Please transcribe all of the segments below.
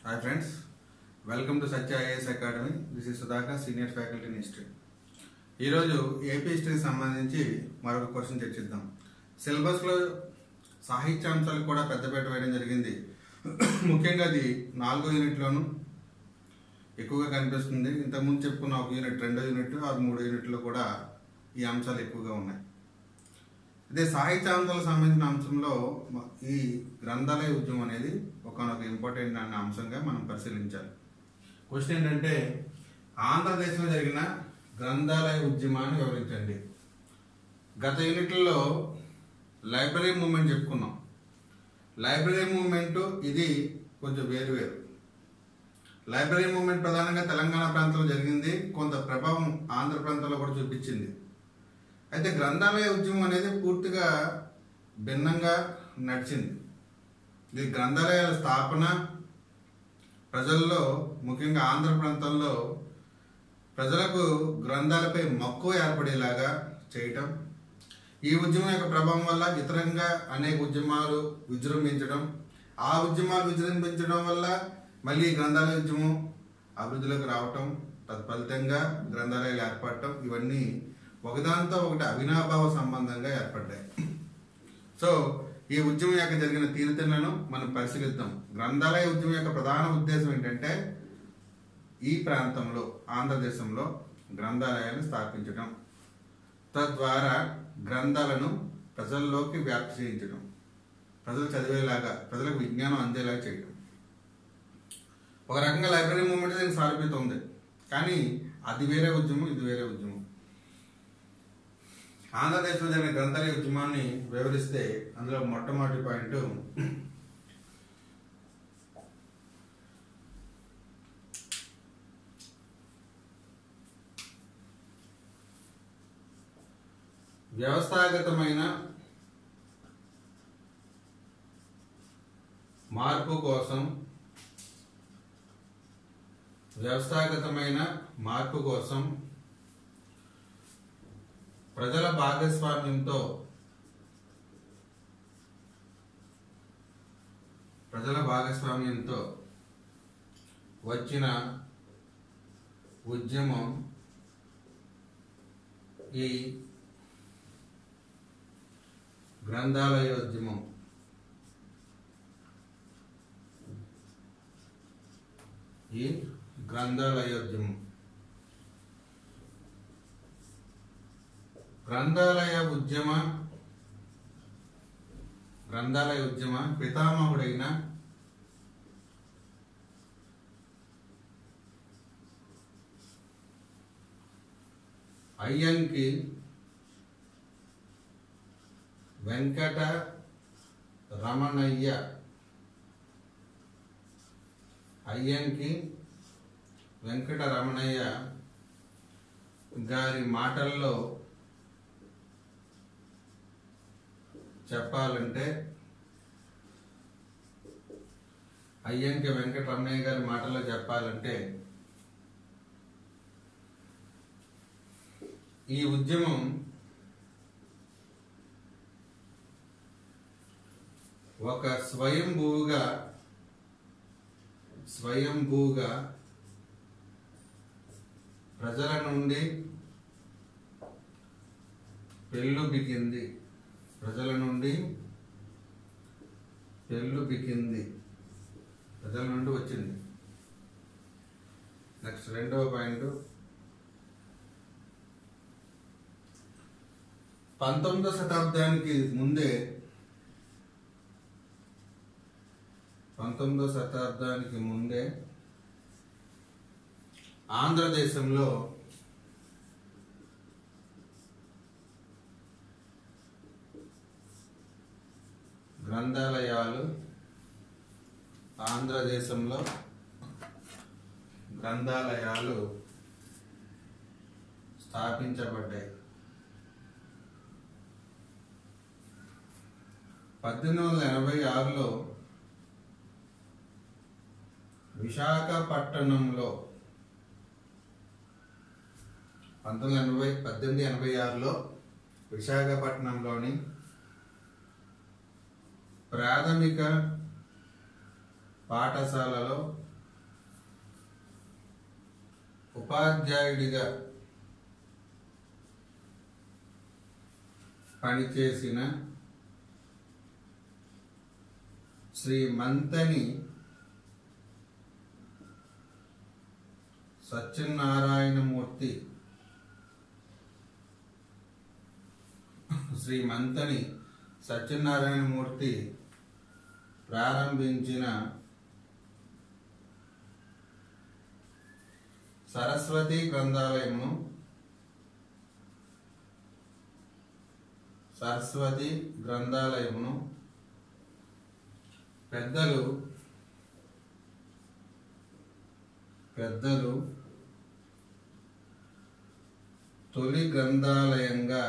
hi friends welcome to Satya IAS academy this is Sudhakar senior faculty in history ఈరోజు AP హిస్టరీకి సంబంధించి మరొక question చర్చిద్దాం సిలబస్లో సాహిత్యాంశాలకు కూడా పెద్దపీట వేయడం జరిగింది ముఖ్యంగా అది నాలుగో యూనిట్లోను ఎక్కువగా కనిపిస్తుంది ఇంతకుముందు చెప్పుకున్న ఒక యూనిట్ రెండో యూనిట్ ఆ మూడో యూనిట్లో కూడా ఈ అంశాలు ఎక్కువగా ఉన్నాయి అదే సాహిత్యాంశాలకు సంబంధించిన అంశంలో మ- ఈ గ్రంథాలయ ఉద్యమం అనేది ఒకనొక ఇంపార్టెంట్ అన్న అంశంగా మనం పరిశీలించాలి క్వశ్చన్ ఏంటంటే ఆంధ్రదేశంలో జరిగిన గ్రంథాలయ ఉద్యమాన్ని వివరించండి గత యూనిట్లలో లైబ్రరీ మూవ్మెంట్ చెప్పుకున్నాం లైబ్రరీ మూవ్మెంట్ ఇది కొంచెం వేరు వేరు లైబ్రరీ మూవ్మెంట్ ప్రధానంగా తెలంగాణ ప్రాంతంలో జరిగింది కొంత ప్రభావం ఆంధ్ర ప్రాంతంలో కూడా చూపించింది అయితే గ్రంథాలయ ఉద్యమం అనేది పూర్తిగా భిన్నంగా నడిచింది ఇది గ్రంథాలయాల స్థాపన ప్రజల్లో ముఖ్యంగా ఆంధ్ర ప్రాంతంలో ప్రజలకు గ్రంథాలపై మక్కువ ఏర్పడేలాగా చేయటం ఈ ఉద్యమం యొక్క ప్రభావం వల్ల ఇతరంగా అనేక ఉద్యమాలు విజృంభించడం ఆ ఉద్యమాలు విజృంభించడం వల్ల మళ్ళీ ఈ గ్రంథాలయ ఉద్యమం అభివృద్ధిలోకి రావటం తత్ఫలితంగా గ్రంథాలయాలు ఏర్పడటం ఇవన్నీ ఒకదాంతో ఒకటి అవినాభావ సంబంధంగా ఏర్పడ్డాయి సో ఈ ఉద్యమం యొక్క జరిగిన తీరుతెన్నులను మనం పరిశీలిద్దాం గ్రంథాలయ ఉద్యమం యొక్క ప్రధాన ఉద్దేశం ఏంటంటే ఈ ప్రాంతంలో ఆంధ్రదేశంలో గ్రంథాలయాలను స్థాపించడం తద్వారా గ్రంథాలను ప్రజల్లోకి వ్యాప్తి చేయించడం ప్రజలు చదివేలాగా ప్రజలకు విజ్ఞానం అందేలాగా చేయడం ఒక రకంగా లైబ్రరీ మూవ్మెంట్ దీనికి సారూప్యత ఉంది కానీ అది వేరే ఉద్యమం ఇది వేరే ఉద్యమం ఆంధ్రదేశంలో జరిగిన గ్రంథాలయ ఉద్యమాన్ని వివరిస్తే అందులో మొట్టమొదటి పాయింట్ వ్యవస్థాగతమైన మార్పు కోసం వ్యవస్థాగతమైన మార్పు కోసం ప్రజల భాగస్వామ్యంతో ప్రజల భాగస్వామ్యంతో వచ్చిన ఉద్యమం ఈ గ్రంథాలయోద్యమం ఈ గ్రంథాలయోద్యమం గ్రంథాలయ ఉద్యమ గ్రంథాలయ ఉద్యమ పితామహుడైన అయ్యంకి వెంకట రమణయ్య అయ్యంకి వెంకట రమణయ్య గారి మాటల్లో చెప్పాలంటే అయ్యంకి వెంకటరమణయ్య గారి మాటల్లో చెప్పాలంటే ఈ ఉద్యమం ఒక స్వయంభూగా స్వయంభూగా ప్రజల నుండి పెళ్ళు బిగింది ప్రజల నుండి పెళ్ళు బిగింది ప్రజల నుండి వచ్చింది నెక్స్ట్ రెండవ పాయింట్ పంతొమ్మిదవ శతాబ్దానికి ముందే పంతొమ్మిదవ శతాబ్దానికి ముందే ఆంధ్రదేశంలో గ్రంథాలయాలు ఆంధ్రదేశంలో గ్రంథాలయాలు స్థాపించబడ్డాయి పద్దెనిమిది వందల ఎనభై ఆరులో విశాఖపట్టణంలో పంతొమ్మిది ఎనభై పద్దెనిమిది ఎనభై ఆరులో విశాఖపట్నంలోని ప్రాథమిక పాఠశాలలో ఉపాధ్యాయుడిగా పనిచేసిన శ్రీ మంతని సత్యనారాయణమూర్తి శ్రీ మంతని సత్యనారాయణమూర్తి ప్రారంభించిన సరస్వతి గ్రంథాలయమును సరస్వతి గ్రంథాలయమును పెద్దలు పెద్దలు తొలి గ్రంథాలయంగా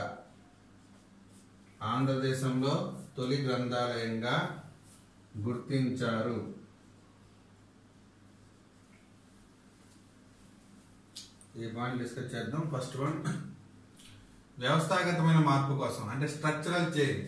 ఆంధ్రదేశంలో తొలి గ్రంథాలయంగా గుర్తించారు ఈ పాయింట్ డిస్కస్ చేద్దాం ఫస్ట్ వన్ వ్యవస్థాగతమైన మార్పు కోసం అంటే structural change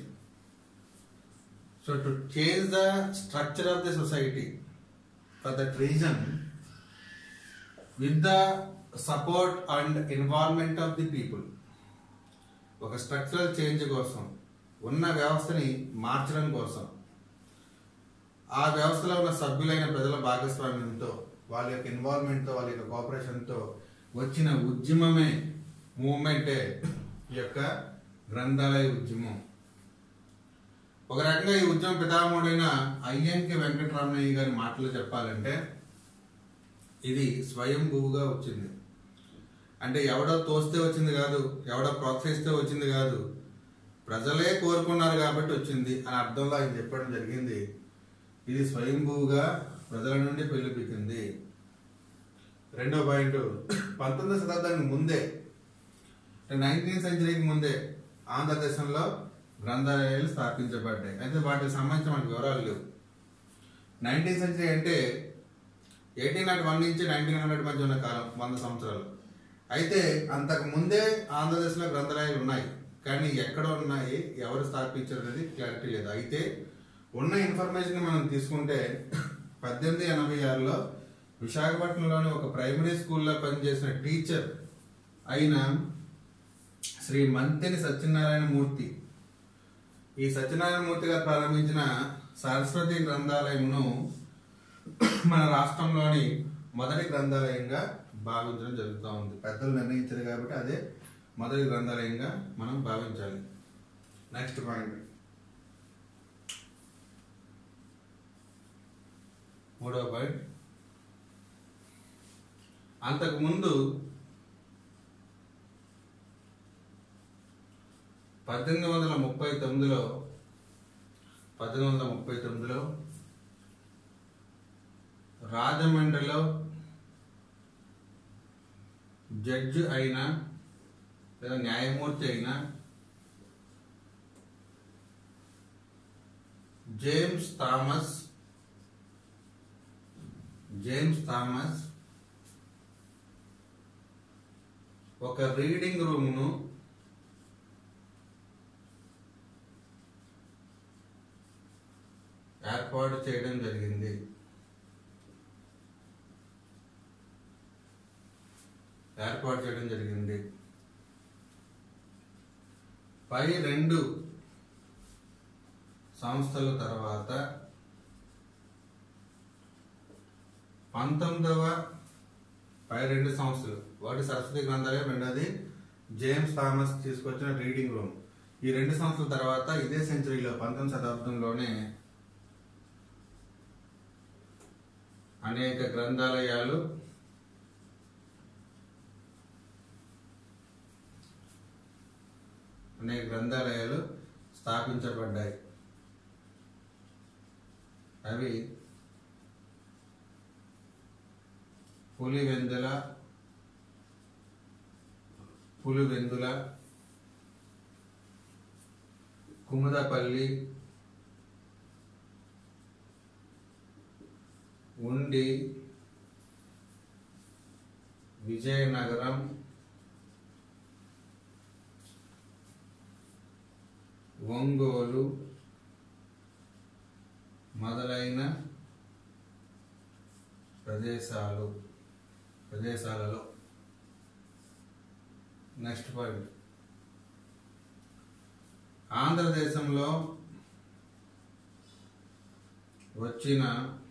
so to change the structure of the society for that reason with the support and involvement of the people ఒక స్ట్రక్చరల్ చేంజ్ కోసం ఉన్న వ్యవస్థని మార్చడం కోసం ఆ వ్యవస్థలో ఉన్న సభ్యులైన ప్రజల భాగస్వామ్యంతో వాళ్ళ యొక్క ఇన్వాల్వ్మెంట్తో వాళ్ళ యొక్క కోఆపరేషన్తో వచ్చిన ఉద్యమమే మూమెంటే ఈ యొక్క గ్రంథాలయ ఉద్యమం ఒక రకంగా ఈ ఉద్యమ పితామహుడైన అయ్యంకి వెంకటరామయ్య గారి మాటలు చెప్పాలంటే ఇది స్వయంభూగా వచ్చింది అంటే ఎవడో తోస్తే వచ్చింది కాదు ఎవడో ప్రోత్సహిస్తే వచ్చింది కాదు ప్రజలే కోరుకున్నారు కాబట్టి వచ్చింది అని అర్థంలో ఆయన చెప్పడం జరిగింది ఇది స్వయంభూగా ప్రజల నుండి పిలిపించింది రెండో పాయింట్ పంతొమ్మిదవ శతాబ్దానికి ముందే నైన్టీన్త్ సెంచరీకి ముందే ఆంధ్రదేశంలో గ్రంథాలయాలు స్థాపించబడ్డాయి అయితే వాటికి సంబంధించిన మనకి వివరాలు లేవు నైన్టీన్త్ సెంచరీ అంటే ఎయిటీన్ నాట్ వన్ నుంచి నైన్టీన్ హండ్రెడ్ మధ్య ఉన్న కాలం వంద సంవత్సరాలు అయితే అంతకు ముందే ఆంధ్రప్రదేశ్లో గ్రంథాలయాలు ఉన్నాయి కానీ ఎక్కడ ఉన్నాయి ఎవరు స్థాపించారు అనేది క్లారిటీ లేదు అయితే ఉన్న ఇన్ఫర్మేషన్ మనం తీసుకుంటే పద్దెనిమిది ఎనభై ఆరులో విశాఖపట్నంలోని ఒక ప్రైమరీ స్కూల్లో పనిచేసిన టీచర్ అయిన శ్రీ మంతెని సత్యనారాయణ మూర్తి ఈ సత్యనారాయణ మూర్తి గారు ప్రారంభించిన సరస్వతి గ్రంథాలయంను మన రాష్ట్రంలోని మొదటి గ్రంథాలయంగా భావించడం జరుగుతూ ఉంది పెద్దలు నిర్ణయించారు కాబట్టి అదే మొదటి గ్రంథాలయంగా మనం భావించాలి నెక్స్ట్ పాయింట్ మూడవ పాయింట్ అంతకుముందు పద్దెనిమిది వందల ముప్పై తొమ్మిదిలో పద్దెనిమిది వందల ముప్పై తొమ్మిదిలో రాజమండ్రిలో జడ్జి అయిన లేదా న్యాయమూర్తి అయిన జేమ్స్ థామస్ జేమ్స్ థామస్ ఒక రీడింగ్ రూమ్ను ఏర్పాటు చేయడం జరిగింది ఏర్పాటు చేయడం జరిగింది పై రెండు సంస్థల తర్వాత పంతొమ్మిదవ పై రెండు సంస్థలు ఒకటి సరస్వతి గ్రంథాలయం రెండోది జేమ్స్ థామస్ తీసుకొచ్చిన రీడింగ్ రూమ్ ఈ రెండు సంవత్సరాల తర్వాత ఇదే సెంచరీలో పంతొమ్మిది శతాబ్దంలోనే అనేక గ్రంథాలయాలు అనేక గ్రంథాలయాలు స్థాపించబడ్డాయి అవి పులివెందుల పులివెందుల కుముదపల్లి ఉండి విజయనగరం ఒంగోలు మొదలైన ప్రదేశాలు ప్రదేశాలలో నెక్స్ట్ పాయింట్ ఆంధ్రదేశంలో వచ్చిన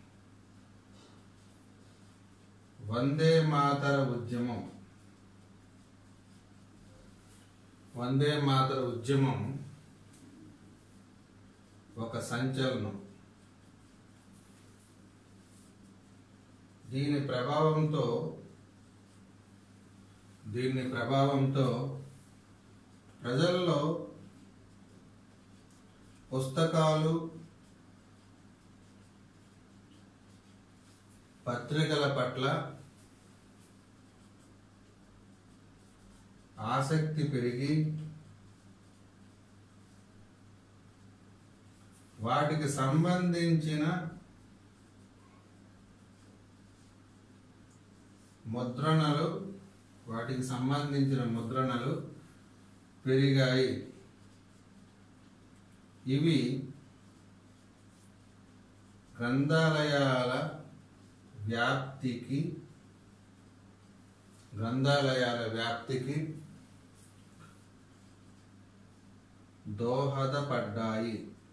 వందే మాతర ఉద్యమం వందే మాతర ఉద్యమం ఒక సంచలనం దీని ప్రభావంతో దీని ప్రభావంతో ప్రజల్లో పుస్తకాలు పత్రికల పట్ల ఆసక్తి పెరిగి వాటికి సంబంధించిన ముద్రణలు వాటికి సంబంధించిన ముద్రణలు పెరిగాయి ఇవి గ్రంథాలయాల వ్యాప్తికి గ్రంథాలయాల వ్యాప్తికి దోహదపడ్డాయి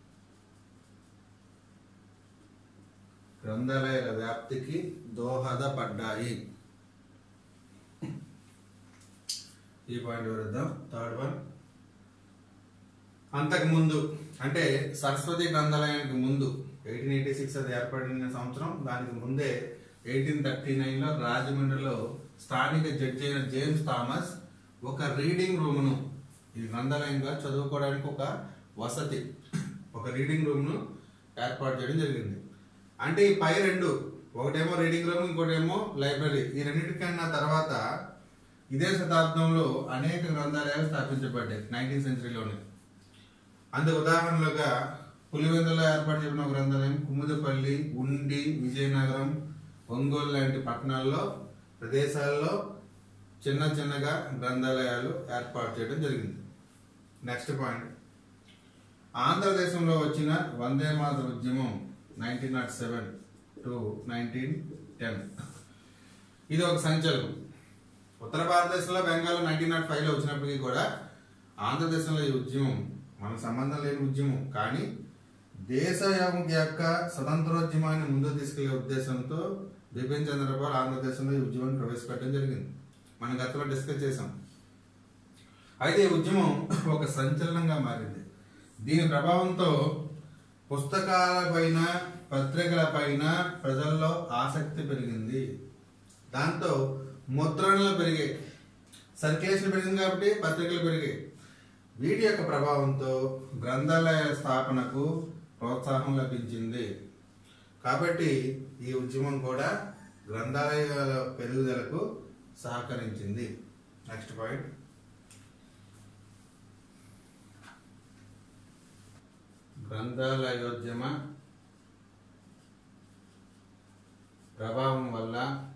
గ్రంథాలయాల వ్యాప్తికి దోహదపడ్డాయి ఈ పాయింట్ విరుద్దాం థర్డ్ వన్ అంతకు ముందు అంటే సరస్వతి గ్రంథాలయానికి ముందు ఎయిటీన్ ఎయిటీ సిక్స్ అది ఏర్పడిన సంవత్సరం దానికి ముందే ఎయిటీన్ థర్టీ నైన్లో రాజమండ్రిలో స్థానిక జడ్జి అయిన జేమ్స్ థామస్ ఒక రీడింగ్ రూమ్ను ఈ గ్రంథాలయంగా చదువుకోవడానికి ఒక వసతి ఒక రీడింగ్ రూమ్ను ఏర్పాటు చేయడం జరిగింది అంటే ఈ పై రెండు ఒకటేమో రీడింగ్ రూమ్ ఇంకోటేమో లైబ్రరీ ఈ రెండింటికన్నా తర్వాత ఇదే శతాబ్దంలో అనేక గ్రంథాలయాలు స్థాపించబడ్డాయి నైన్టీన్ సెంచరీలోనే అందుకు ఉదాహరణలుగా పులివెందులో ఏర్పాటు చేసిన ఒక గ్రంథాలయం కుముదపల్లి ఉండి విజయనగరం ఒంగోలు లాంటి పట్టణాల్లో ప్రదేశాల్లో చిన్న చిన్నగా గ్రంథాలయాలు ఏర్పాటు చేయడం జరిగింది నెక్స్ట్ పాయింట్ ఆంధ్రదేశంలో వచ్చిన వందే మాతర ఉద్యమం nineteen nought seven to nineteen ten ఇది ఒక సంచలనం ఉత్తర భారతదేశంలో బెంగాల్ నైన్టీన్ నాట్ ఫైవ్లో వచ్చినప్పటికీ కూడా ఆంధ్రదేశంలో ఈ ఉద్యమం మనకు సంబంధం లేని ఉద్యమం కానీ దేశ యొక్క స్వతంత్రోద్యమాన్ని ముందుకు తీసుకెళ్లే ఉద్దేశంతో బిపిన్ చంద్రపాల్ ఆంధ్రదేశంలో ఈ ఉద్యమాన్ని ప్రవేశపెట్టడం జరిగింది మనం గతంలో డిస్కస్ చేసాం అయితే ఈ ఉద్యమం ఒక సంచలనంగా మారింది దీని ప్రభావంతో పుస్తకాలపైన పత్రికలపైన ప్రజల్లో ఆసక్తి పెరిగింది దాంతో ముద్రణలు పెరిగాయి సర్క్యులేషన్ పెరిగింది కాబట్టి పత్రికలు పెరిగాయి వీటి యొక్క ప్రభావంతో గ్రంథాలయాల స్థాపనకు ప్రోత్సాహం లభించింది కాబట్టి ఈ ఉద్యమం కూడా గ్రంథాలయాల పెరుగుదలకు సహకరించింది నెక్స్ట్ పాయింట్ గ్రంథాలయోద్యమ ప్రభావం వల్ల